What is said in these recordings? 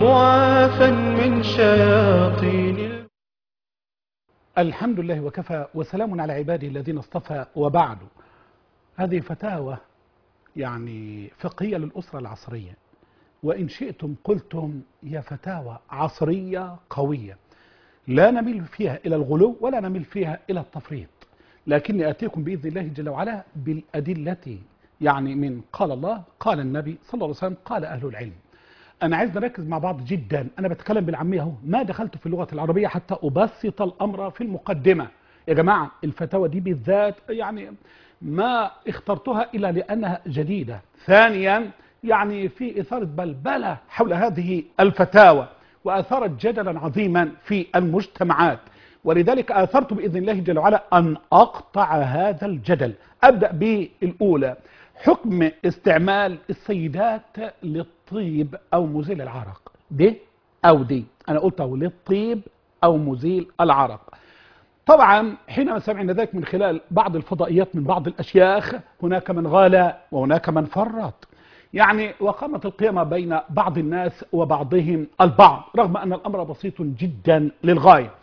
معافا من شياطين ال- الحمد لله وكفى وسلام على عباده الذين اصطفى وبعد هذه فتاوى يعني فقهية للأسرة العصرية وإن شئتم قلتم هي فتاوى عصرية قوية لا نميل فيها إلى الغلو ولا نميل فيها إلى التفريط لكني أتيكم بإذن الله جل وعلا بالأدلة يعني من قال الله قال النبي صلى الله عليه وسلم قال أهل العلم أنا عايز نركز مع بعض جدا أنا بتكلم بالعامية أهو ما دخلت في اللغة العربية حتى أبسط الأمر في المقدمة يا جماعة الفتاوى دي بالذات يعني ما اخترتها إلا لأنها جديدة ثانيا يعني في إثارة بلبلة حول هذه الفتاوى وأثارت جدلا عظيما في المجتمعات ولذلك آثرت بإذن الله جل وعلا أن أقطع هذا الجدل أبدأ بالأولى حكم استعمال السيدات للطيب أو مزيل العرق دي أو دي أنا قلت أو للطيب أو مزيل العرق طبعا حينما سمعنا ذلك من خلال بعض الفضائيات من بعض الأشياخ هناك من غالى وهناك من فرط يعني وقامت القيامة بين بعض الناس وبعضهم البعض رغم أن الأمر بسيط جدا للغاية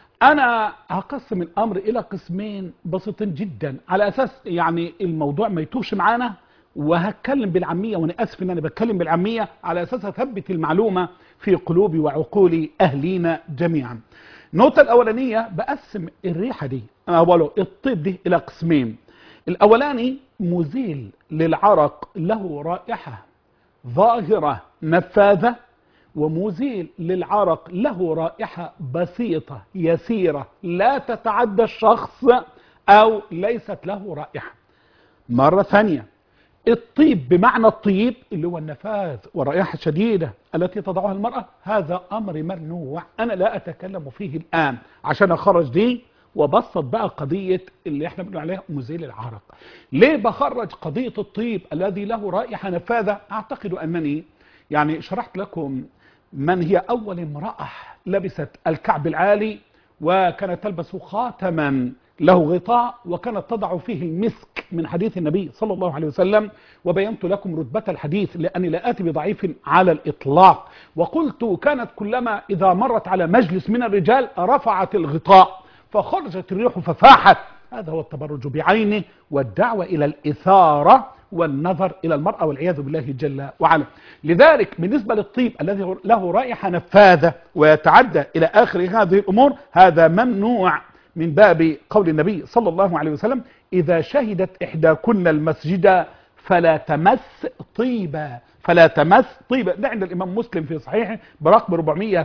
أنا هقسم الأمر إلى قسمين بسيطين جدا على أساس يعني الموضوع ما يتوهش معانا وهتكلم بالعامية وأنا آسف إن أنا بتكلم بالعامية على أساس أثبت المعلومة في قلوب وعقول أهلينا جميعا النقطة الأولانية بقسم الريحة دي أولا الطيب دي إلى قسمين الأولاني مزيل للعرق له رائحة ظاهرة نفاذة ومزيل للعرق له رائحة بسيطة يسيرة لا تتعدى الشخص أو ليست له رائحة مرة ثانية الطيب بمعنى الطيب اللي هو النفاذ والرائحة الشديدة التي تضعها المرأة هذا أمر ممنوع أنا لا أتكلم فيه الآن عشان أخرج دي وبسط بقى قضية اللي احنا بنقول عليها مزيل العرق ليه بخرج قضية الطيب الذي له رائحة نفاذة أعتقد أنني يعني شرحت لكم من هي أول امرأة لبست الكعب العالي وكانت تلبس خاتما له غطاء وكانت تضع فيه المسك من حديث النبي صلى الله عليه وسلم وبينت لكم رتبة الحديث لأني لا آتي بضعيف على الإطلاق وقلت كانت كلما إذا مرت على مجلس من الرجال رفعت الغطاء فخرجت الريح ففاحت هذا هو التبرج بعينه والدعوة إلى الإثارة والنظر إلى المرأة والعياذ بالله جل وعلا لذلك بالنسبة للطيب الذي له رائحة نفاذة ويتعدى إلى آخر هذه الأمور هذا ممنوع من باب قول النبي صلى الله عليه وسلم إذا شهدت إحداكن المسجد فلا تمس طيبا فلا تمس طيبا ده عند الإمام مسلم في صحيحه برقم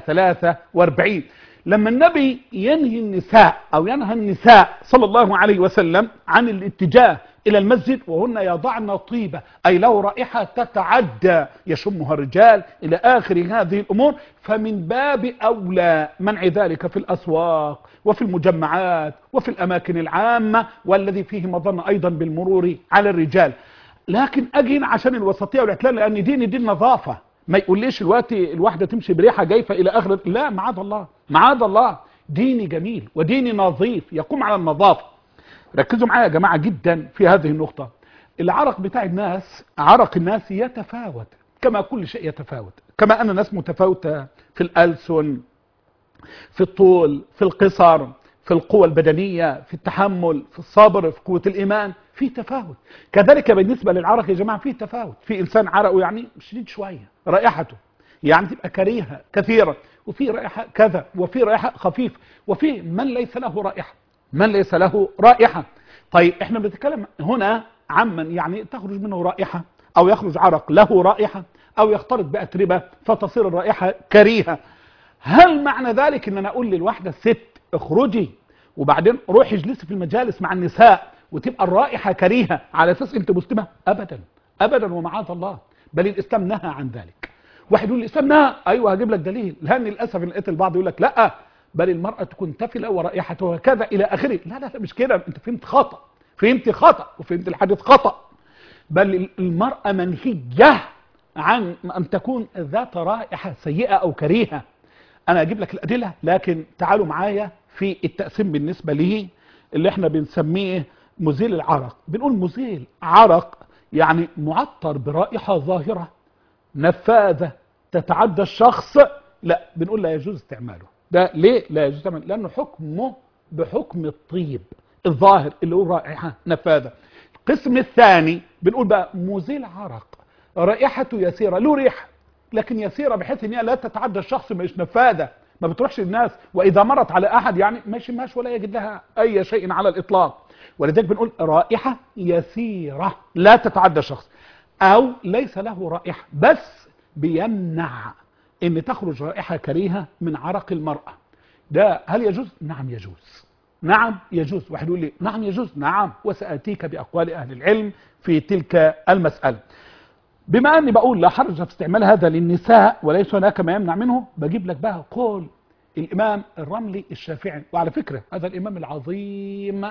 443 لما النبي ينهي النساء أو ينهى النساء صلى الله عليه وسلم عن الاتجاه إلى المسجد وهن يضعن طيبة أي له رائحة تتعدى يشمها الرجال إلى آخر هذه الأمور فمن باب أولى منع ذلك في الأسواق وفي المجمعات وفي الأماكن العامة والذي فيه مظن أيضا بالمرور على الرجال لكن أجي عشان الوسطية والاعتلال لأن ديني دين نظافة ما يقوليش الوقت الواحدة تمشي بريحة جايفة إلى آخر لا معاذ الله معاذ الله ديني جميل وديني نظيف يقوم على النظافة ركزوا معايا يا جماعة جدا في هذه النقطة العرق بتاع الناس عرق الناس يتفاوت كما كل شيء يتفاوت كما أن الناس متفاوتة في الألسن في الطول في القصر في القوة البدنية في التحمل في الصبر في قوة الإيمان في تفاوت كذلك بالنسبة للعرق يا جماعة في تفاوت في إنسان عرقه يعني شديد شوية رائحته يعني تبقى كريهة كثيرا وفي رائحة كذا وفي رائحة خفيف وفي من ليس له رائحة من ليس له رائحة طيب احنا بنتكلم هنا عمن يعني تخرج منه رائحة او يخرج عرق له رائحة او يختلط بأتربة فتصير الرائحة كريهة هل معنى ذلك ان انا اقول للواحدة الست اخرجي وبعدين روحي اجلسي في المجالس مع النساء وتبقى الرائحة كريهة على اساس انت مسلمة ابدا ابدا ومعاذ الله بل الاسلام نهى عن ذلك واحد يقول الاسلام نهى ايوه هجيب لك دليل لان للاسف لقيت البعض يقول لك لا بل المرأة تكون تفلة ورائحتها كذا إلى آخره لا لا لا مش كده أنت فهمت خطأ فهمت خطأ وفهمت الحديث خطأ بل المرأة منهية عن أن تكون ذات رائحة سيئة أو كريهة أنا أجيب لك الأدلة لكن تعالوا معايا في التقسيم بالنسبة لي اللي احنا بنسميه مزيل العرق بنقول مزيل عرق يعني معطر برائحة ظاهرة نفاذة تتعدى الشخص لا بنقول لا يجوز استعماله ده ليه لا يجوز استعماله لانه حكمه بحكم الطيب الظاهر اللي هو رائحه نفاذه القسم الثاني بنقول بقى مزيل عرق رائحته يسيره له ريحه لكن يسيره بحيث ان هي لا تتعدى الشخص مش نفاذه ما بتروحش للناس واذا مرت على احد يعني ما يشمهاش ولا يجد لها اي شيء على الاطلاق ولذلك بنقول رائحه يسيره لا تتعدى الشخص او ليس له رائحه بس بيمنع ان تخرج رائحه كريهه من عرق المراه ده هل يجوز نعم يجوز نعم يجوز واحد يقول لي نعم يجوز نعم وساتيك باقوال اهل العلم في تلك المساله بما اني بقول لا حرج في استعمال هذا للنساء وليس هناك ما يمنع منه بجيب لك بقى قول الامام الرملي الشافعي وعلى فكره هذا الامام العظيم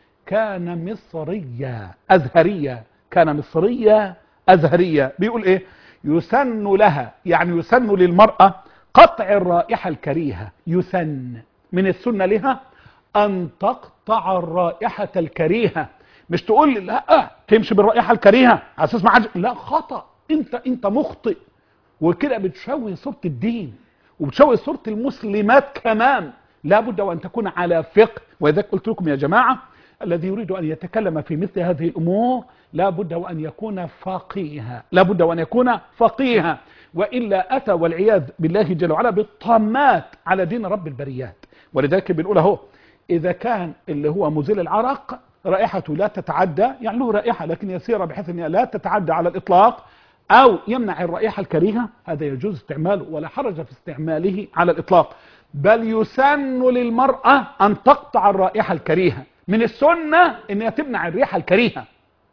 كان مصريا ازهريا كان مصريا ازهريا بيقول ايه يسن لها يعني يسن للمراه قطع الرائحه الكريهه يسن من السنه لها ان تقطع الرائحه الكريهه مش تقول لي لا تمشي بالرائحه الكريهه على اساس ما حدش لا خطا انت انت مخطئ وكده بتشوه صوره الدين وبتشوه صوره المسلمات كمان لابد وان تكون على فقه ولذلك قلت لكم يا جماعه الذي يريد ان يتكلم في مثل هذه الامور لابد وان يكون فقيها لابد وان يكون فقيها والا اتى والعياذ بالله جل وعلا بالطامات على دين رب البريات ولذلك بنقول اهو اذا كان اللي هو مزيل العرق رائحته لا تتعدى يعني له رائحة لكن يسيرة بحيث أنها لا تتعدى على الإطلاق أو يمنع الرائحة الكريهة هذا يجوز استعماله ولا حرج في استعماله على الإطلاق بل يسن للمرأة أن تقطع الرائحة الكريهة من السنة أنها تمنع الريحة الكريهة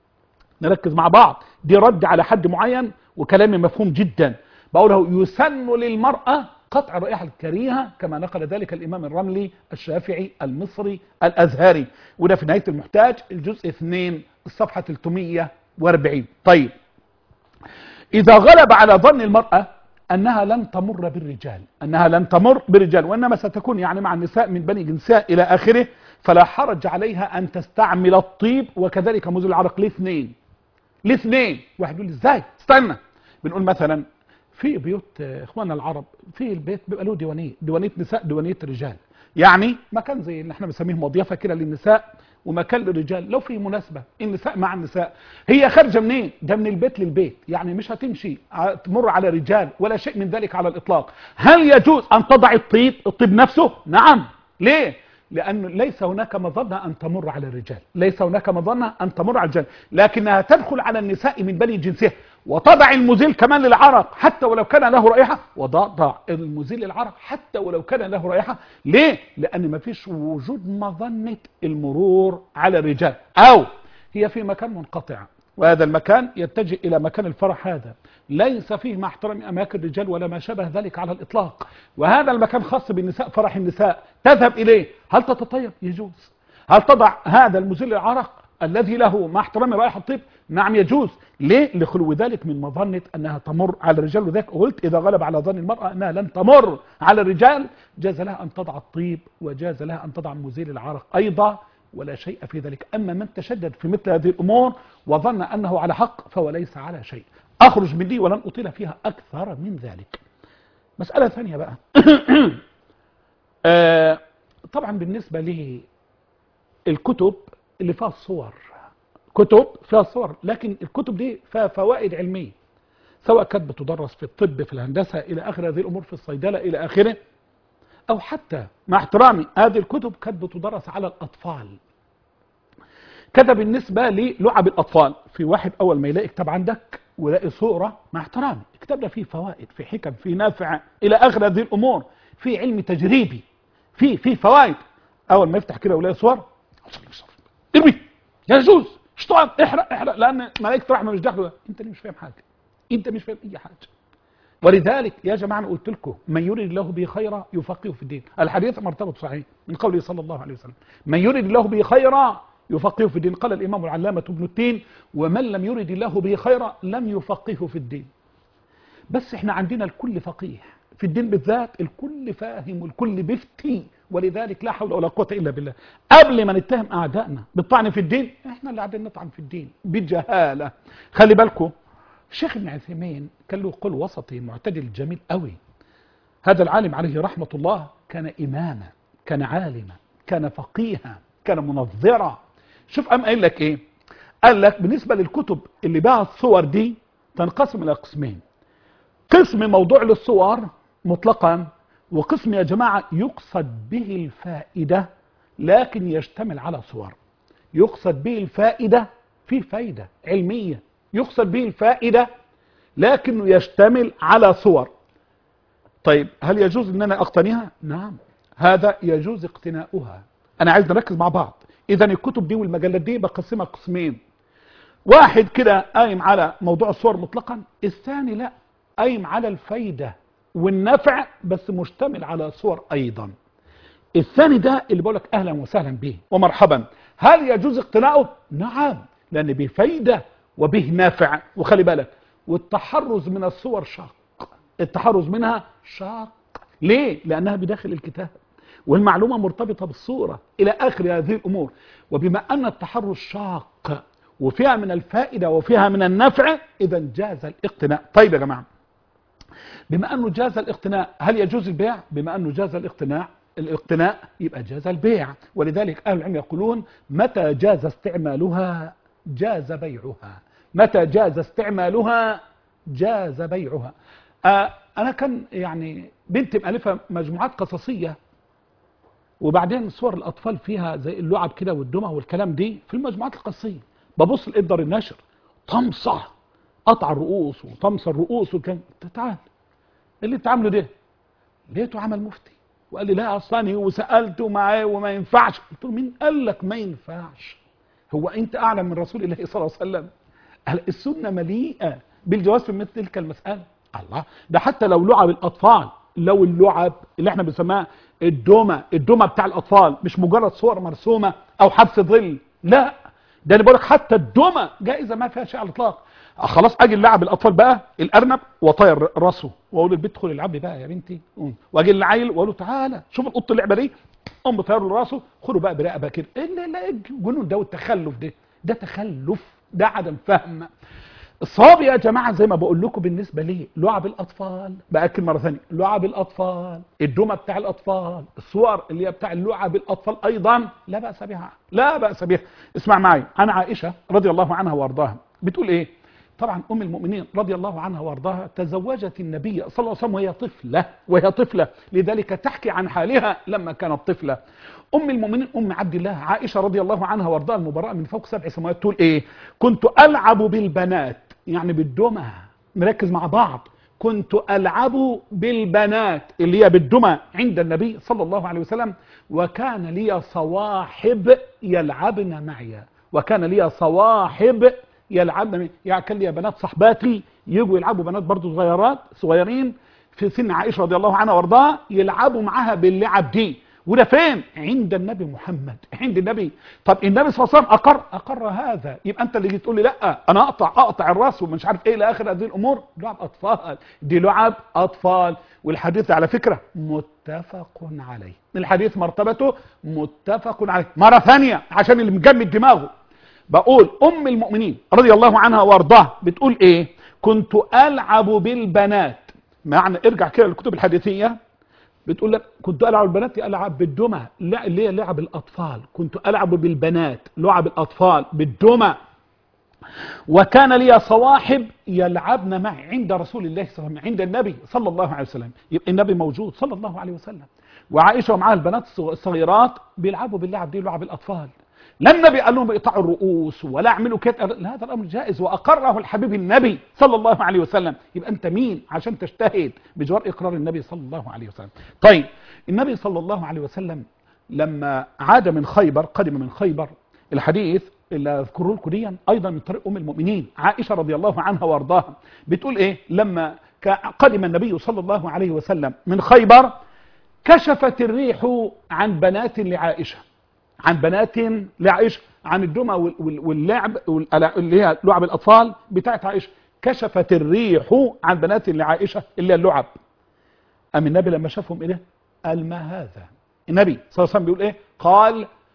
نركز مع بعض دي رد على حد معين وكلامي مفهوم جدا بقوله يسن للمرأة قطع الرائحة الكريهة كما نقل ذلك الإمام الرملي الشافعي المصري الأزهري وده في نهاية المحتاج الجزء 2 الصفحة 340 طيب إذا غلب على ظن المرأة أنها لن تمر بالرجال أنها لن تمر بالرجال وإنما ستكون يعني مع النساء من بني جنسها إلى آخره فلا حرج عليها أن تستعمل الطيب وكذلك مزيل العرق الاثنين الاثنين واحد يقول لي ازاي استنى بنقول مثلا في بيوت اخواننا العرب في البيت بيبقى له ديوانيه ديوانيه نساء ديوانيه رجال يعني مكان زي اللي احنا بنسميه مضيفه كده للنساء ومكان للرجال لو في مناسبه النساء مع النساء هي خارجه منين ده من البيت للبيت يعني مش هتمشي تمر على رجال ولا شيء من ذلك على الاطلاق هل يجوز ان تضع الطيب الطيب نفسه نعم ليه لأن ليس هناك مظنة أن تمر على الرجال ليس هناك مظنة أن تمر على الرجال لكنها تدخل على النساء من بني جنسها وتضع المزيل كمان للعرق حتى ولو كان له رائحة وضع المزيل للعرق حتى ولو كان له رائحة ليه؟ لأن ما فيش وجود مظنة المرور على الرجال أو هي في مكان منقطع وهذا المكان يتجه إلى مكان الفرح هذا ليس فيه مع احترام أماكن الرجال ولا ما شابه ذلك على الإطلاق وهذا المكان خاص بالنساء فرح النساء تذهب إليه هل تتطيب يجوز هل تضع هذا المزيل العرق الذي له مع احترام رائحة الطيب نعم يجوز ليه لخلو ذلك من مظنة أنها تمر على الرجال وذلك قلت إذا غلب على ظن المرأة أنها لن تمر على الرجال جاز لها أن تضع الطيب وجاز لها أن تضع مزيل العرق أيضا ولا شيء في ذلك أما من تشدد في مثل هذه الأمور وظن أنه على حق فهو ليس على شيء أخرج من دي ولن أطيل فيها أكثر من ذلك مسألة ثانية بقى آه طبعا بالنسبة للكتب اللي فيها الصور كتب فيها صور لكن الكتب دي فيها فوائد علمية سواء كانت بتدرس في الطب في الهندسة إلى آخر هذه الأمور في الصيدلة إلى آخره أو حتى مع احترامي هذه الكتب كانت بتدرس على الأطفال كده بالنسبة للعب الأطفال في واحد أول ما يلاقي كتاب عندك ويلاقي صورة مع احترامي الكتاب ده فيه فوائد فيه حكم فيه نافع إلى آخر هذه الأمور فيه علم تجريبي فيه فيه فوائد أول ما يفتح كده ويلاقي صور ارمي يجوز اشتغل احرق احرق لأن ملائكة رحمة مش داخله أنت ليه مش فاهم حاجة أنت مش فاهم أي حاجة ولذلك يا جماعة أنا قلت لكم من يريد الله به خيرا يفقهه في الدين الحديث مرتبط صحيح من قوله صلى الله عليه وسلم من يريد الله به خيرا يفقهه في الدين قال الإمام العلامة ابن التين ومن لم يرد الله به خيرا لم يفقهه في الدين بس احنا عندنا الكل فقيه في الدين بالذات الكل فاهم والكل بيفتي ولذلك لا حول ولا قوة إلا بالله قبل ما نتهم أعدائنا بالطعن في الدين احنا اللي قاعدين نطعن في الدين بجهالة خلي بالكم الشيخ ابن عثيمين كان له قول وسطي معتدل جميل قوي هذا العالم عليه رحمة الله كان إماما كان عالما كان فقيها كان منظرا شوف أم قايل لك إيه قال لك بالنسبة للكتب اللي بها الصور دي تنقسم إلى قسمين قسم موضوع للصور مطلقا وقسم يا جماعة يقصد به الفائدة لكن يشتمل على صور يقصد به الفائدة في فايدة علمية يقصد به الفائدة لكنه يشتمل على صور طيب هل يجوز ان انا اقتنيها نعم هذا يجوز اقتناؤها انا عايز نركز مع بعض اذا الكتب دي والمجلات دي بقسمها قسمين واحد كده قايم على موضوع الصور مطلقا الثاني لا قايم على الفايدة والنفع بس مشتمل على صور ايضا الثاني ده اللي بقول لك اهلا وسهلا به ومرحبا هل يجوز اقتناؤه نعم لان به فايدة وبه نافع وخلي بالك والتحرز من الصور شاق التحرز منها شاق ليه لانها بداخل الكتاب والمعلومة مرتبطة بالصورة الى اخر هذه الامور وبما ان التحرز شاق وفيها من الفائدة وفيها من النفع اذا جاز الاقتناء طيب يا جماعة بما انه جاز الاقتناء هل يجوز البيع بما انه جاز الاقتناء الاقتناء يبقى جاز البيع ولذلك اهل العلم يقولون متى جاز استعمالها جاز بيعها متى جاز استعمالها جاز بيعها آه انا كان يعني بنتي مألفة مجموعات قصصية وبعدين صور الاطفال فيها زي اللعب كده والدمى والكلام دي في المجموعات القصصية ببص لقيت دار النشر طمسة قطع الرؤوس وطمس الرؤوس وكان تعال اللي انت عامله ده لقيته عمل مفتي وقال لي لا اصلاني وسالته معاه وما ينفعش قلت له مين قال لك ما ينفعش هو انت اعلم من رسول الله صلى الله عليه وسلم السنه مليئه بالجواز في مثل تلك المساله الله ده حتى لو لعب الاطفال لو اللعب اللي احنا بنسميها الدومه الدومه بتاع الاطفال مش مجرد صور مرسومه او حبس ظل لا ده انا بقول لك حتى الدومه جائزه ما فيها شيء على الاطلاق خلاص اجي نلعب الاطفال بقى الارنب واطير راسه واقول للبنت ادخلي العبي بقى يا بنتي قوم. واجي العيل واقول له تعالى شوف القط اللعبه دي قوم بطير له راسه خده بقى برقبه كده ايه لا لا الجنون ده والتخلف ده ده تخلف ده عدم فهم الصواب يا جماعه زي ما بقول لكم بالنسبه ليه لعب الاطفال باكد مره ثانيه لعب الاطفال الدمى بتاع الاطفال الصور اللي هي بتاع لعب الاطفال ايضا لا باس بها لا باس بها اسمع معي عن عائشه رضي الله عنها وارضاها بتقول ايه طبعا ام المؤمنين رضي الله عنها وارضاها تزوجت النبي صلى الله عليه وسلم وهي طفله وهي طفله لذلك تحكي عن حالها لما كانت طفله ام المؤمنين ام عبد الله عائشه رضي الله عنها وارضاها المبرأه من فوق سبع سماوات تقول ايه كنت العب بالبنات يعني بالدمى نركز مع بعض كنت العب بالبنات اللي هي بالدمى عند النبي صلى الله عليه وسلم وكان لي صواحب يلعبن معي وكان لي صواحب يلعبن يعني كان لي بنات صحباتي يجوا يلعبوا بنات برضو صغيرات صغيرين في سن عائشه رضي الله عنها وارضاها يلعبوا معاها باللعب دي وده فين عند النبي محمد عند النبي طب النبي صلى الله عليه وسلم اقر اقر هذا يبقى انت اللي تقول لي لا انا اقطع اقطع الراس ومش عارف ايه لاخر هذه الامور لعب اطفال دي لعب اطفال والحديث على فكره متفق عليه الحديث مرتبته متفق عليه مره ثانيه عشان اللي مجمد دماغه بقول ام المؤمنين رضي الله عنها وارضاها بتقول ايه كنت العب بالبنات معنى ارجع كده للكتب الحديثيه بتقول لك كنت العب البنات العب بالدمى لا اللي هي لعب الاطفال كنت العب بالبنات لعب الاطفال بالدمى وكان لي صواحب يلعبن معي عند رسول الله صلى الله عليه وسلم عند النبي صلى الله عليه وسلم يبقى النبي موجود صلى الله عليه وسلم وعائشه ومعاها البنات الصغيرات بيلعبوا باللعب دي لعب الاطفال لا النبي قال لهم اقطعوا الرؤوس ولا اعملوا كده لا هذا الامر جائز واقره الحبيب النبي صلى الله عليه وسلم يبقى انت مين عشان تجتهد بجوار اقرار النبي صلى الله عليه وسلم طيب النبي صلى الله عليه وسلم لما عاد من خيبر قدم من خيبر الحديث اللي اذكره لكم دي ايضا من طريق ام المؤمنين عائشه رضي الله عنها وارضاها بتقول ايه لما قدم النبي صلى الله عليه وسلم من خيبر كشفت الريح عن بنات لعائشه عن بنات لعائشه عن الدمى واللعب اللي هي لعب الاطفال بتاعت عائشه كشفت الريح عن بنات لعائشه اللي هي اللعب ام النبي لما شافهم ايه قال ما هذا النبي صلى الله عليه وسلم بيقول ايه قال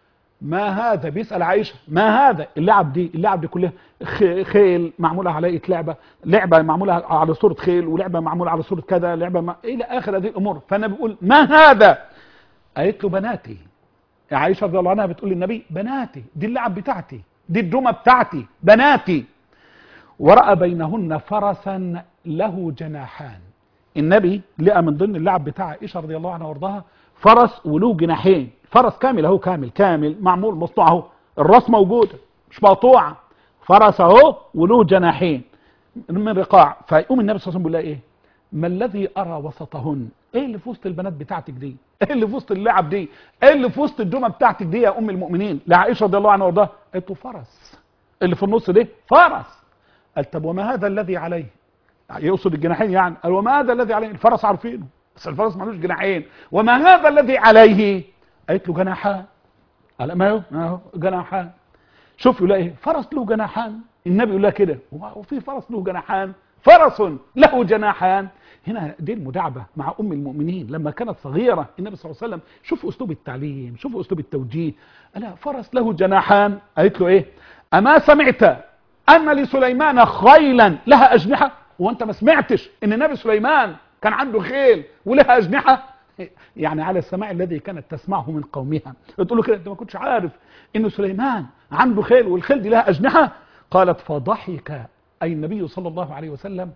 ما هذا بيسأل عائشة ما هذا اللعب دي اللعب دي كلها خ- خيل معمولة على ايه لعبة لعبة معمولة على صورة خيل ولعبة معمولة على صورة كذا لعبة ما... إلى آخر هذه الأمور فأنا بقول ما هذا قالت له بناتي عائشة رضي الله عنها بتقول للنبي بناتي دي اللعب بتاعتي دي الدمى بتاعتي بناتي ورأى بينهن فرسا له جناحان النبي لقى من ضمن اللعب بتاع عائشة رضي الله عنها وارضاها فرس وله جناحين فرس كامل اهو كامل كامل معمول مصنوع اهو الراس موجودة مش مقطوعة فرس اهو وله جناحين من رقاع فيقوم النبي صلى الله عليه وسلم بيقول لها ايه ما الذي ارى وسطهن ايه اللي في وسط البنات بتاعتك دي ايه اللي في وسط اللعب دي ايه اللي في وسط الدمى بتاعتك دي يا ام المؤمنين لعائشه رضي الله عنها وارضاها قالت له فرس اللي في النص ده فرس قال طب وما هذا الذي عليه يقصد الجناحين يعني قال وما هذا الذي عليه الفرس عارفينه بس الفرس ملوش جناحين وما هذا الذي عليه قالت له جناحان قال ما هو ما هو جناحان شوف يقول لها ايه فرس له جناحان النبي يقول لها كده وفي فرس له جناحان فرس له جناحان هنا دي المداعبة مع أم المؤمنين لما كانت صغيرة النبي صلى الله عليه وسلم شوف أسلوب التعليم شوف أسلوب التوجيه قال فرس له جناحان قالت له إيه أما سمعت أن لسليمان خيلا لها أجنحة وأنت ما سمعتش أن النبي سليمان كان عنده خيل ولها أجنحة يعني على السماع الذي كانت تسمعه من قومها تقول له كده انت ما كنتش عارف ان سليمان عنده خيل والخيل دي لها اجنحه قالت فضحك اي النبي صلى الله عليه وسلم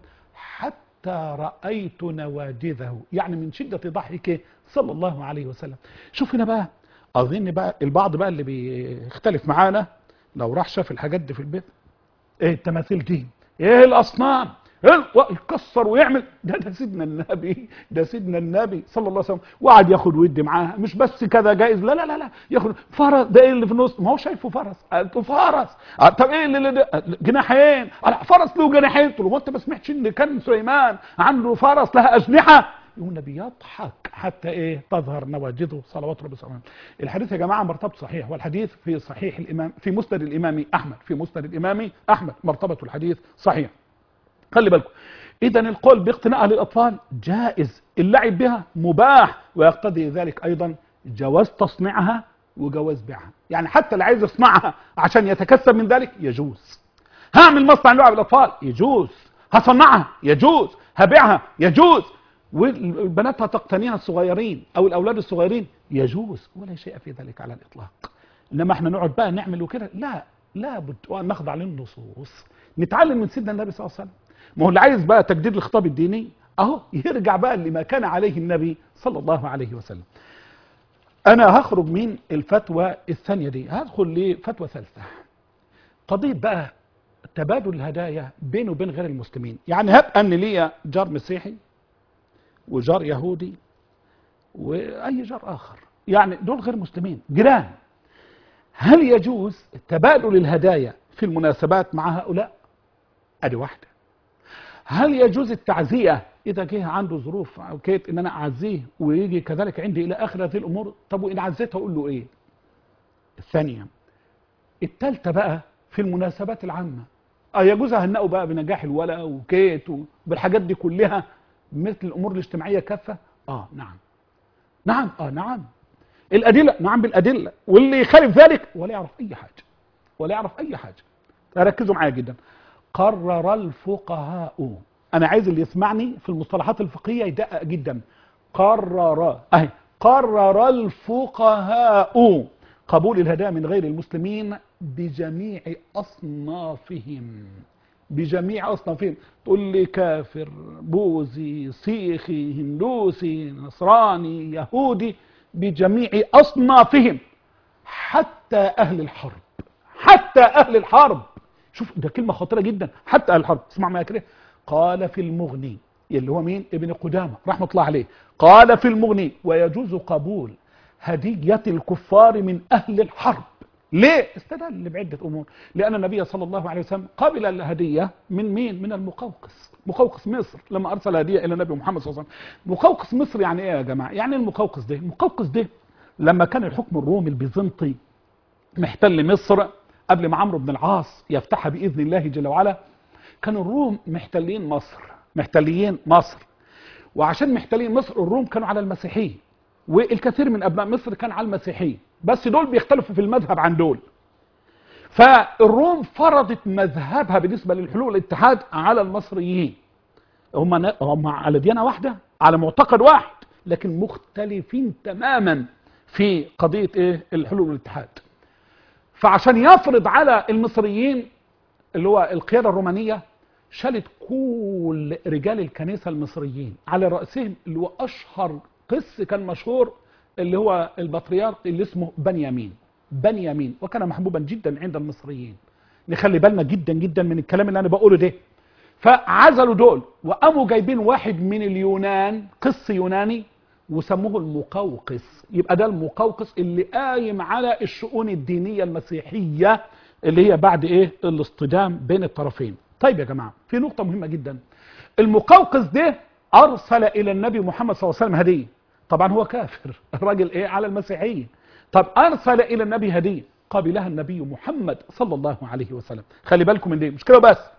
حتى رايت نواجذه يعني من شده ضحكه صلى الله عليه وسلم شوف هنا بقى اظن بقى البعض بقى اللي بيختلف معانا لو راح شاف الحاجات دي في البيت ايه التماثيل دي ايه الاصنام يكسر ويعمل ده ده سيدنا النبي ده سيدنا النبي صلى الله عليه وسلم وقعد ياخد ودي معاها مش بس كذا جائز لا لا لا لا ياخد فرس ده ايه اللي في النص ما هو شايفه فرس قلت له فرس آه، طب ايه اللي ده جناحين قال فرس له جناحين قلت له وانت ما سمعتش ان كان سليمان عنده فرس لها اجنحه يقول النبي يضحك حتى ايه تظهر نواجذه صلوات ربي وسلامه الحديث يا جماعه مرتبط صحيح والحديث في صحيح الامام في مسند الامام احمد في مسند الامام احمد مرتبه الحديث صحيح خلي بالكم اذا القول باقتناءها للاطفال جائز اللعب بها مباح ويقتضي ذلك ايضا جواز تصنيعها وجواز بيعها يعني حتى اللي عايز يصنعها عشان يتكسب من ذلك يجوز هعمل مصنع لعب الاطفال يجوز هصنعها يجوز هبيعها يجوز والبنات هتقتنيها الصغيرين او الاولاد الصغيرين يجوز ولا شيء في ذلك على الاطلاق انما احنا نقعد بقى نعمل وكده لا لا بد وان نخضع للنصوص نتعلم من سيدنا النبي صلى الله عليه وسلم ما هو اللي عايز بقى تجديد الخطاب الديني اهو يرجع بقى لما كان عليه النبي صلى الله عليه وسلم انا هخرج من الفتوى الثانيه دي هدخل لفتوى ثالثه قضيه بقى تبادل الهدايا بينه وبين غير المسلمين يعني هب ان ليا جار مسيحي وجار يهودي واي جار اخر يعني دول غير مسلمين جيران هل يجوز تبادل الهدايا في المناسبات مع هؤلاء ادي واحده هل يجوز التعزيه اذا جه عنده ظروف او كيت ان انا اعزيه ويجي كذلك عندي الى اخر هذه الامور طب وان عزيته اقول له ايه الثانيه الثالثه بقى في المناسبات العامه اه يجوز اهنئه بقى بنجاح الولا وكيت وبالحاجات دي كلها مثل الامور الاجتماعيه كافه اه نعم نعم اه نعم الادله نعم بالادله واللي يخالف ذلك ولا يعرف اي حاجه ولا يعرف اي حاجه ركزوا معايا جدا قرر الفقهاء انا عايز اللي يسمعني في المصطلحات الفقهيه يدقق جدا قرر اهي قرر الفقهاء قبول الهدايا من غير المسلمين بجميع اصنافهم بجميع اصنافهم تقول لي كافر بوذي صيخي هندوسي نصراني يهودي بجميع اصنافهم حتى اهل الحرب حتى اهل الحرب شوف ده كلمه خطيره جدا حتى اهل الحرب اسمع معايا كده قال في المغني اللي هو مين ابن قدامه رحمه الله عليه قال في المغني ويجوز قبول هديه الكفار من اهل الحرب ليه استدل بعده امور لان النبي صلى الله عليه وسلم قبل الهديه من مين من المقوقس مقوقس مصر لما ارسل هديه الى النبي محمد صلى الله عليه وسلم مقوقس مصر يعني ايه يا جماعه يعني المقوقس ده المقوقس ده لما كان الحكم الرومي البيزنطي محتل مصر قبل ما عمرو بن العاص يفتحها باذن الله جل وعلا كانوا الروم محتلين مصر محتلين مصر وعشان محتلين مصر الروم كانوا على المسيحيه والكثير من ابناء مصر كان على المسيحيه بس دول بيختلفوا في المذهب عن دول فالروم فرضت مذهبها بالنسبة للحلول والاتحاد على المصريين هم هم على ديانة واحدة على معتقد واحد لكن مختلفين تماما في قضية ايه الحلول والاتحاد فعشان يفرض على المصريين اللي هو القيادة الرومانية شالت كل رجال الكنيسة المصريين على رأسهم اللي هو أشهر قس كان مشهور اللي هو البطريرك اللي اسمه بنيامين بنيامين وكان محبوبا جدا عند المصريين نخلي بالنا جدا جدا من الكلام اللي أنا بقوله ده فعزلوا دول وقاموا جايبين واحد من اليونان قس يوناني وسموه المقوقس يبقى ده المقوقس اللي قايم على الشؤون الدينية المسيحية اللي هي بعد ايه الاصطدام بين الطرفين طيب يا جماعة في نقطة مهمة جدا المقوقس ده ارسل الى النبي محمد صلى الله عليه وسلم هدية طبعا هو كافر الراجل ايه على المسيحية طب ارسل الى النبي هدية قبلها النبي محمد صلى الله عليه وسلم خلي بالكم من دي مش كده بس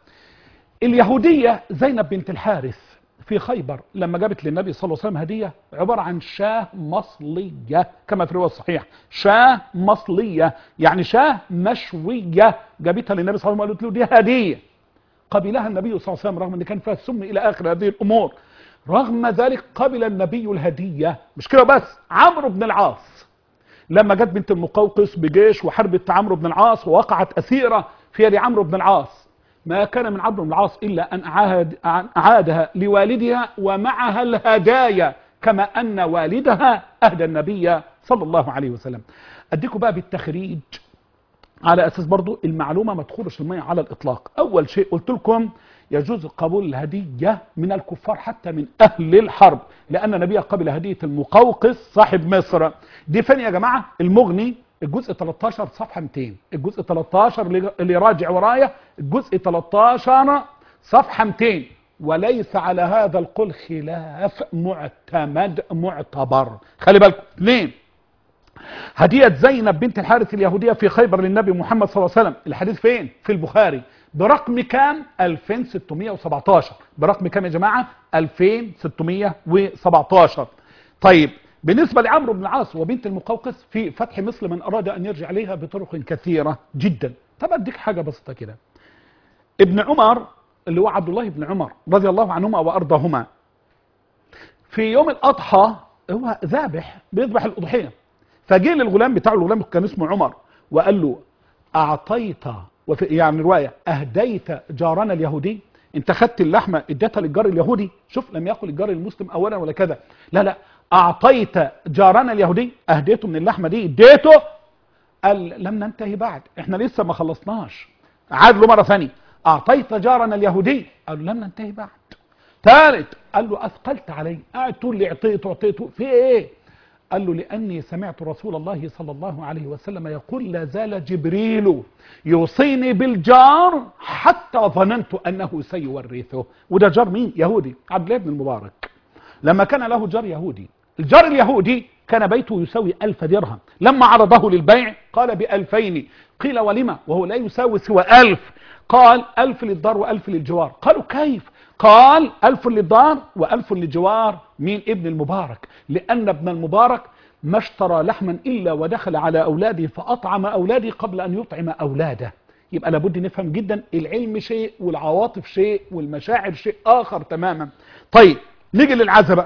اليهودية زينب بنت الحارث في خيبر لما جابت للنبي صلى الله عليه وسلم هدية عبارة عن شاه مصلية كما في الرواية الصحيح شاه مصلية يعني شاه مشوية جابتها للنبي صلى الله عليه وسلم وقالت له دي هدية قبلها النبي صلى الله عليه وسلم رغم ان كان فيها السم الى اخر هذه الامور رغم ذلك قبل النبي الهدية مش كده بس عمرو بن العاص لما جت بنت المقوقس بجيش وحربت عمرو بن العاص ووقعت أسيرة في يد عمرو بن العاص ما كان من عمرو بن العاص إلا أن أعاد أن أعادها لوالدها ومعها الهدايا كما أن والدها أهدى النبي صلى الله عليه وسلم أديكم بقى بالتخريج على أساس برضو المعلومة ما تخرج المية على الإطلاق أول شيء قلت لكم يجوز قبول الهدية من الكفار حتى من أهل الحرب لأن النبي قبل هدية المقوقس صاحب مصر دي فين يا جماعة المغني الجزء 13 صفحة 200 الجزء 13 اللي راجع ورايا الجزء 13 صفحة 200 وليس على هذا القول خلاف معتمد معتبر خلي بالكم اثنين هدية زينب بنت الحارث اليهودية في خيبر للنبي محمد صلى الله عليه وسلم الحديث فين في البخاري برقم كام 2617 برقم كام يا جماعة 2617 طيب بالنسبة لعمرو بن العاص وبنت المقوقس في فتح مصر من أراد أن يرجع إليها بطرق كثيرة جدا طب أديك حاجة بسيطة كده ابن عمر اللي هو عبد الله بن عمر رضي الله عنهما وأرضاهما في يوم الأضحى هو ذابح بيذبح الأضحية فجه للغلام بتاعه الغلام كان اسمه عمر وقال له أعطيت وفي يعني رواية أهديت جارنا اليهودي انت خدت اللحمة اديتها للجار اليهودي شوف لم يقل الجار المسلم اولا ولا كذا لا لا اعطيت جارنا اليهودي اهديته من اللحمة دي اديته قال لم ننتهي بعد احنا لسه ما خلصناش عاد له مرة ثانية اعطيت جارنا اليهودي قال لم ننتهي بعد ثالث قال له اثقلت علي قاعد تقول لي اعطيته اعطيته في ايه قال له لأني سمعت رسول الله صلى الله عليه وسلم يقول لا زال جبريل يوصيني بالجار حتى ظننت أنه سيورثه وده جار مين يهودي عبد الله بن المبارك لما كان له جار يهودي الجار اليهودي كان بيته يساوي ألف درهم لما عرضه للبيع قال بألفين قيل ولما وهو لا يساوي سوى ألف قال ألف للدار وألف للجوار قالوا كيف قال ألف للدار وألف للجوار مين ابن المبارك لأن ابن المبارك ما اشترى لحما إلا ودخل على أولاده فأطعم أولادي قبل أن يطعم أولاده يبقى لابد نفهم جدا العلم شيء والعواطف شيء والمشاعر شيء آخر تماما طيب نيجي للعزبة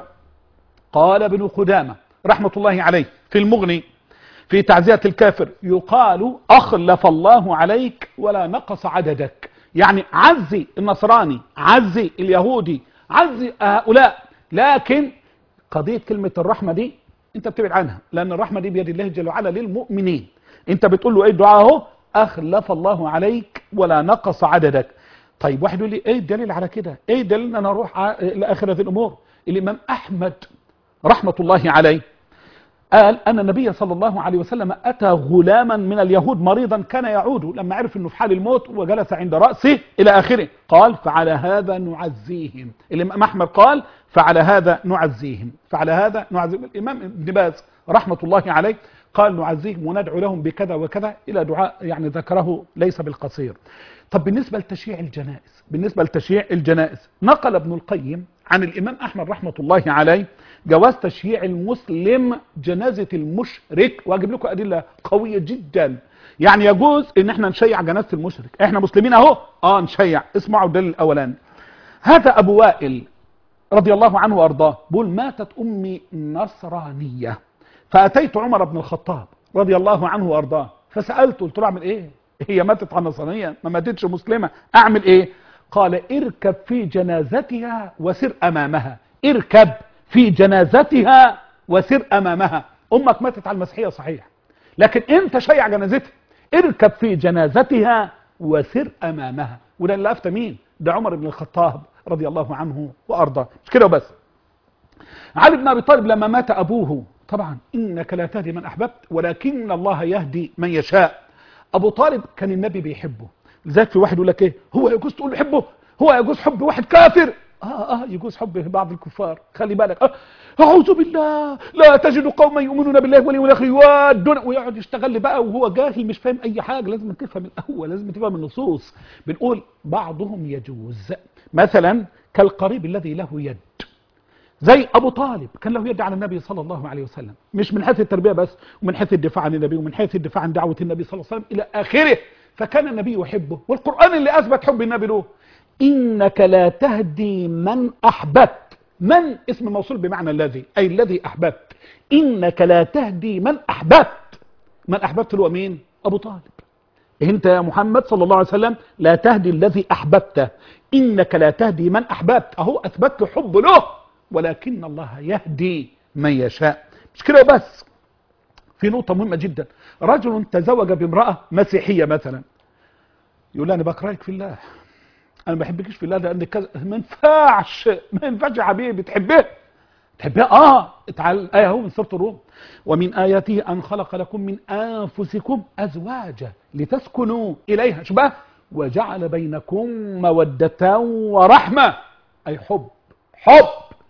قال ابن قدامة رحمة الله عليه في المغني في تعزية الكافر يقال أخلف الله عليك ولا نقص عددك يعني عزي النصراني عزي اليهودي عزي هؤلاء لكن قضية كلمة الرحمة دي انت بتبعد عنها لان الرحمة دي بيد الله جل وعلا للمؤمنين انت بتقول له ايه الدعاء اهو اخلف الله عليك ولا نقص عددك طيب واحد يقول لي ايه الدليل على كده ايه الدليل ان انا اروح الى اخر هذه الامور الامام احمد رحمة الله عليه قال أن النبي صلى الله عليه وسلم أتى غلاما من اليهود مريضا كان يعود لما عرف أنه في حال الموت وجلس عند رأسه إلى آخره قال فعلى هذا نعزيهم الإمام أحمد قال فعلى هذا نعزيهم فعلى هذا نعزيهم الإمام ابن باز رحمة الله عليه قال نعزيهم وندعو لهم بكذا وكذا إلى دعاء يعني ذكره ليس بالقصير طب بالنسبة لتشييع الجنائز بالنسبة لتشييع الجنائز نقل ابن القيم عن الإمام أحمد رحمة الله عليه جواز تشييع المسلم جنازة المشرك وأجيب لكم أدلة قوية جدا يعني يجوز إن احنا نشيع جنازة المشرك احنا مسلمين أهو اه نشيع اسمعوا الدليل الأولاني هذا أبو وائل رضي الله عنه وأرضاه بيقول ماتت أمي نصرانية فأتيت عمر بن الخطاب رضي الله عنه وأرضاه فسألته قلت له أعمل إيه هي ماتت على نصرانية ما ماتتش مسلمة أعمل إيه قال اركب في جنازتها وسر أمامها اركب في جنازتها وسر أمامها أمك ماتت على المسيحية صحيح لكن أنت شيع جنازتها اركب في جنازتها وسر أمامها وده اللي أفتى مين ده عمر بن الخطاب رضي الله عنه وأرضاه مش كده وبس علي بن أبي طالب لما مات أبوه طبعا إنك لا تهدي من أحببت ولكن الله يهدي من يشاء أبو طالب كان النبي بيحبه لذلك في واحد يقول لك إيه هو يجوز تقول حبه هو يجوز حب واحد كافر آه آه يجوز حب بعض الكفار خلي بالك آه أعوذ بالله لا تجد قوما يؤمنون بالله واليوم الآخر يوادون ويقعد يشتغل بقى وهو جاهل مش فاهم أي حاجة لازم تفهم الأول لازم تفهم النصوص بنقول بعضهم يجوز مثلا كالقريب الذي له يد زي ابو طالب كان له يد على النبي صلى الله عليه وسلم مش من حيث التربيه بس ومن حيث الدفاع عن النبي ومن حيث الدفاع عن دعوه النبي صلى الله عليه وسلم الى اخره فكان النبي يحبه والقران اللي اثبت حب النبي له انك لا تهدي من احببت من اسم موصول بمعنى الذي اي الذي احببت انك لا تهدي من احببت من احببت له مين ابو طالب انت يا محمد صلى الله عليه وسلم لا تهدي الذي احببته انك لا تهدي من احببت اهو اثبت له حب له ولكن الله يهدي من يشاء مش كده بس في نقطة مهمة جدا رجل تزوج بامرأة مسيحية مثلا يقول لها انا بكرهك في الله انا ما بحبكش في الله لان كذا ما ينفعش ما ينفعش يا حبيبي تحبها تحبها اه تعال الايه اهو من سوره الروم ومن اياته ان خلق لكم من انفسكم ازواجا لتسكنوا اليها شو بقى وجعل بينكم موده ورحمه اي حب حب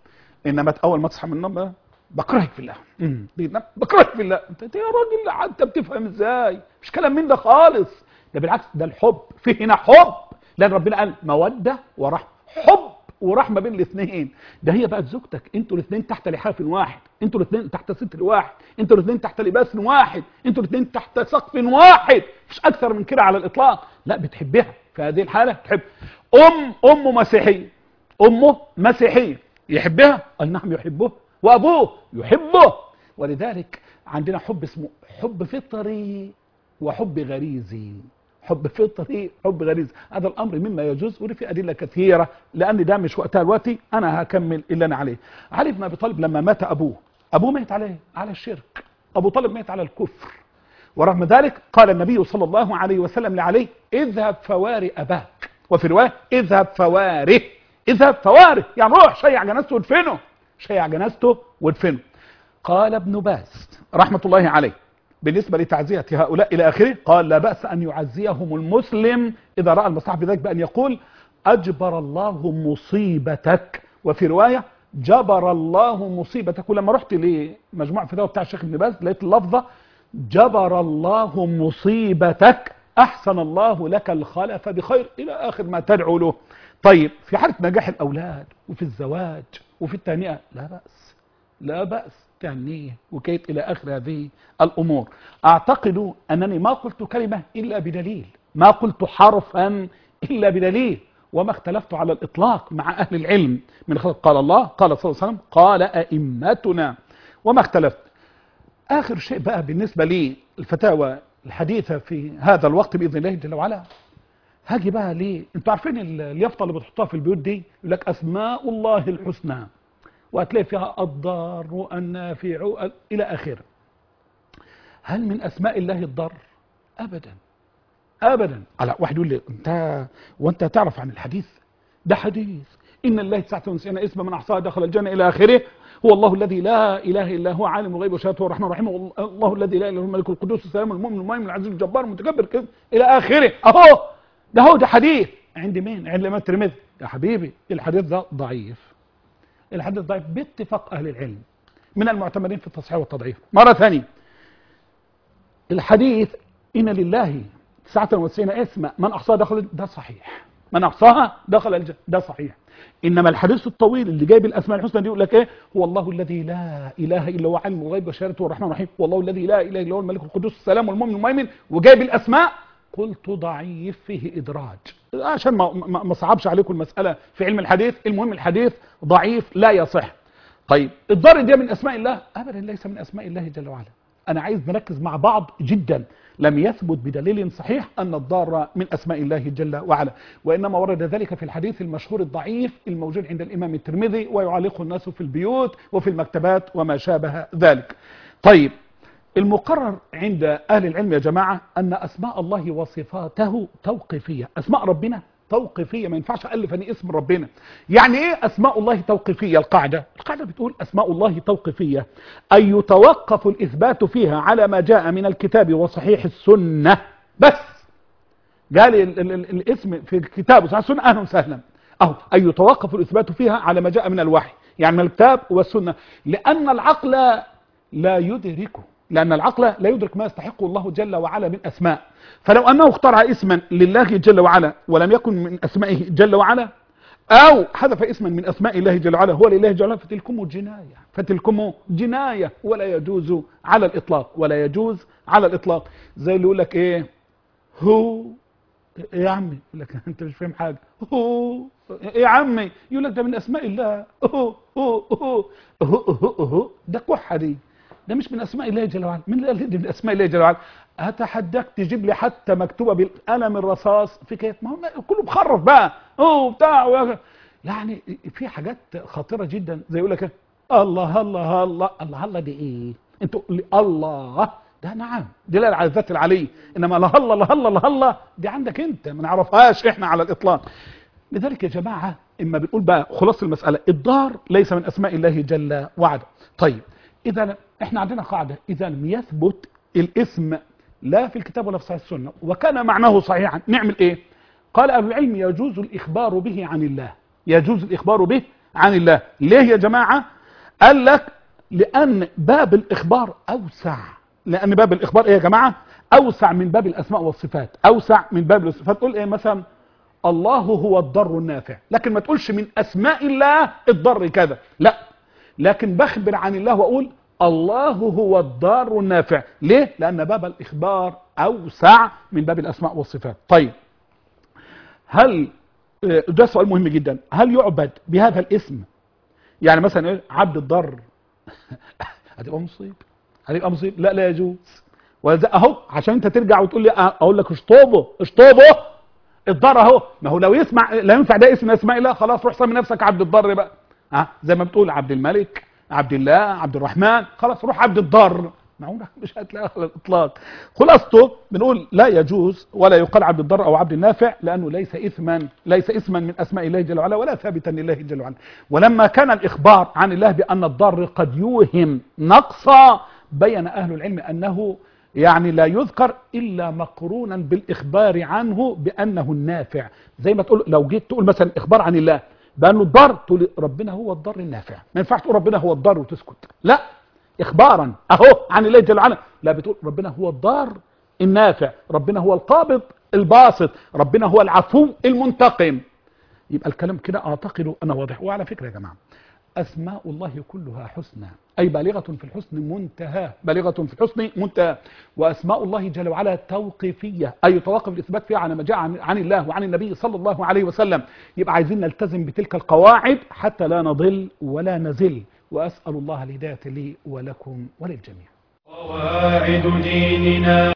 انما اول ما تصحى من النوم بقى بكرهك في الله امم بكرهك في الله انت يا راجل انت بتفهم ازاي مش كلام من ده خالص ده بالعكس ده الحب في هنا حب لان ربنا قال موده ورحمه حب ورحمه بين الاثنين ده هي بقت زوجتك انتوا الاثنين تحت لحاف واحد انتوا الاثنين تحت ستر واحد انتوا الاثنين تحت لباس واحد انتوا الاثنين تحت سقف واحد مش اكثر من كده على الاطلاق لا بتحبها في هذه الحاله تحب ام امه مسيحيه امه مسيحيه يحبها قال نعم يحبه وابوه يحبه ولذلك عندنا حب اسمه حب فطري وحب غريزي حب فطري حب غريزي هذا الامر مما يجوز ودي في ادله كثيره لان ده مش وقتها دلوقتي انا هكمل اللي انا عليه علي بن ابي طالب لما مات ابوه ابوه مات عليه على الشرك ابو طالب مات على الكفر ورغم ذلك قال النبي صلى الله عليه وسلم لعلي اذهب فواري اباك وفي روايه اذهب فواره اذهب فواره يعني روح شيع جنازته وادفنه شيع جنازته وادفنه قال ابن باز رحمه الله عليه بالنسبة لتعزية هؤلاء إلى آخره قال لا بأس أن يعزيهم المسلم إذا رأى المصلحة في ذلك بأن يقول أجبر الله مصيبتك وفي رواية جبر الله مصيبتك ولما رحت لمجموعة فتاوى بتاع الشيخ ابن باز لقيت اللفظة جبر الله مصيبتك أحسن الله لك الخلف بخير إلى آخر ما تدعو له طيب في حالة نجاح الأولاد وفي الزواج وفي التهنئة لا بأس لا بأس تهنيه وكيت إلى آخر هذه الأمور أعتقد أنني ما قلت كلمة إلا بدليل ما قلت حرفا إلا بدليل وما اختلفت على الإطلاق مع أهل العلم من خلق قال الله قال صلى الله عليه وسلم قال أئمتنا وما اختلفت آخر شيء بقى بالنسبة لي الفتاوى الحديثة في هذا الوقت بإذن الله جل وعلا هاجي بقى ليه انتوا عارفين اليافطة اللي بتحطها في البيوت دي يقول لك أسماء الله الحسنى وهتلاقي فيها الضار والنافع إلى آخره هل من أسماء الله الضر أبدا أبدا على واحد يقول لي أنت وأنت تعرف عن الحديث ده حديث إن الله 99 اسم من أحصاها دخل الجنة إلى آخره هو الله الذي لا إله إلا هو عالم الغيب والشهادة هو الرحمن الرحيم الله الذي لا إله إلا هو الملك القدوس السلام المؤمن المؤمن العزيز الجبار المتكبر كده إلى آخره أهو ده هو ده حديث عند مين؟ عند الإمام الترمذي يا حبيبي الحديث ده ضعيف الحديث ضعيف باتفاق أهل العلم من المعتمدين في التصحيح والتضعيف مرة ثانية الحديث إن لله 99 اسم من أحصاها دخل ده صحيح من احصاها دخل الجنه ده صحيح انما الحديث الطويل اللي جايب الاسماء الحسنى دي يقول لك ايه هو الله الذي لا اله الا هو عالم الغيب والشهاده والرحمن الرحيم والله الذي لا اله الا هو الملك القدوس السلام والمؤمن المؤمن وجايب الاسماء قلت ضعيف فيه ادراج عشان ما ما ما صعبش عليكم المساله في علم الحديث المهم الحديث ضعيف لا يصح طيب الضر ده من اسماء الله ابدا ليس من اسماء الله جل وعلا انا عايز نركز مع بعض جدا لم يثبت بدليل صحيح ان الضار من اسماء الله جل وعلا وانما ورد ذلك في الحديث المشهور الضعيف الموجود عند الامام الترمذي ويعلقه الناس في البيوت وفي المكتبات وما شابه ذلك طيب المقرر عند اهل العلم يا جماعه ان اسماء الله وصفاته توقيفيه اسماء ربنا توقيفيه ما ينفعش الف أنا اسم ربنا يعني ايه اسماء الله توقيفيه القاعده القاعده بتقول اسماء الله توقيفيه اي يتوقف الاثبات فيها على ما جاء من الكتاب وصحيح السنه بس قال ال ال ال الاسم في الكتاب وصحيح السنه اهلا وسهلا اهو اي يتوقف الاثبات فيها على ما جاء من الوحي يعني من الكتاب والسنه لان العقل لا يدركه لأن العقل لا يدرك ما يستحقه الله جل وعلا من أسماء فلو أنه اخترع اسما لله جل وعلا ولم يكن من أسمائه جل وعلا أو حذف اسما من أسماء الله جل وعلا هو لله جل وعلا فتلكم جناية فتلكم جناية ولا يجوز على الإطلاق ولا يجوز على الإطلاق زي اللي يقول لك إيه هو إيه يا عمي يقول لك أنت مش فاهم حاجة هو إيه يا عمي يقول لك ده من أسماء الله هو هو هو هو هو هو ده كحة دي ده مش من اسماء الله جل وعلا من اللي دي من اسماء الله جل وعلا اتحداك تجيب لي حتى مكتوبه بالقلم الرصاص في كيف ما هو كله مخرف بقى هو بتاع و... يعني في حاجات خطيره جدا زي يقول لك الله الله الله الله الله دي ايه انتوا الله ده نعم دي لا على الذات العلي انما الله الله الله الله الله الله دي عندك انت ما نعرفهاش احنا على الاطلاق لذلك يا جماعه اما بنقول بقى خلاص المساله الدار ليس من اسماء الله جل وعلا طيب اذا احنا عندنا قاعده اذا لم يثبت الاسم لا في الكتاب ولا في صحيح السنه وكان معناه صحيحا نعمل ايه قال اهل العلم يجوز الاخبار به عن الله يجوز الاخبار به عن الله ليه يا جماعه قال لك لان باب الاخبار اوسع لان باب الاخبار ايه يا جماعه اوسع من باب الاسماء والصفات اوسع من باب الصفات تقول ايه مثلا الله هو الضر النافع لكن ما تقولش من اسماء الله الضر كذا لا لكن بخبر عن الله واقول الله هو الضار النافع ليه لان باب الاخبار اوسع من باب الاسماء والصفات طيب هل ده سؤال مهم جدا هل يعبد بهذا الاسم يعني مثلا ايه عبد الضر هتبقى مصيب هتبقى مصيب لا لا يجوز اهو عشان انت ترجع وتقول لي اقول لك اشطبه اشطبه الضر اهو ما هو لو يسمع لا ينفع ده اسم اسماء الله خلاص روح سمي نفسك عبد الضر بقى ها زي ما بتقول عبد الملك عبد الله عبد الرحمن خلاص روح عبد الضر معقولة مش هتلاقيها على الاطلاق خلاصته بنقول لا يجوز ولا يقال عبد الضر او عبد النافع لانه ليس اثما ليس اسما من اسماء الله جل وعلا ولا ثابتا لله جل وعلا ولما كان الاخبار عن الله بان الضر قد يوهم نقصا بين اهل العلم انه يعني لا يذكر الا مقرونا بالاخبار عنه بانه النافع زي ما تقول لو جيت تقول مثلا اخبار عن الله بانه الضر تقول ربنا هو الضر النافع ما ينفعش تقول ربنا هو الضر وتسكت لا اخبارا اهو عن الله جل وعلا لا بتقول ربنا هو الضار النافع ربنا هو القابض الباسط ربنا هو العفو المنتقم يبقى الكلام كده اعتقد انا واضح وعلى فكره يا جماعه اسماء الله كلها حسنى اي بالغه في الحسن منتهى بالغه في الحسن منتهى واسماء الله جل وعلا توقيفيه اي يتوقف الاثبات فيها على ما جاء عن, عن الله وعن النبي صلى الله عليه وسلم يبقى عايزين نلتزم بتلك القواعد حتى لا نضل ولا نزل واسال الله الهدايه لي ولكم وللجميع قواعد ديننا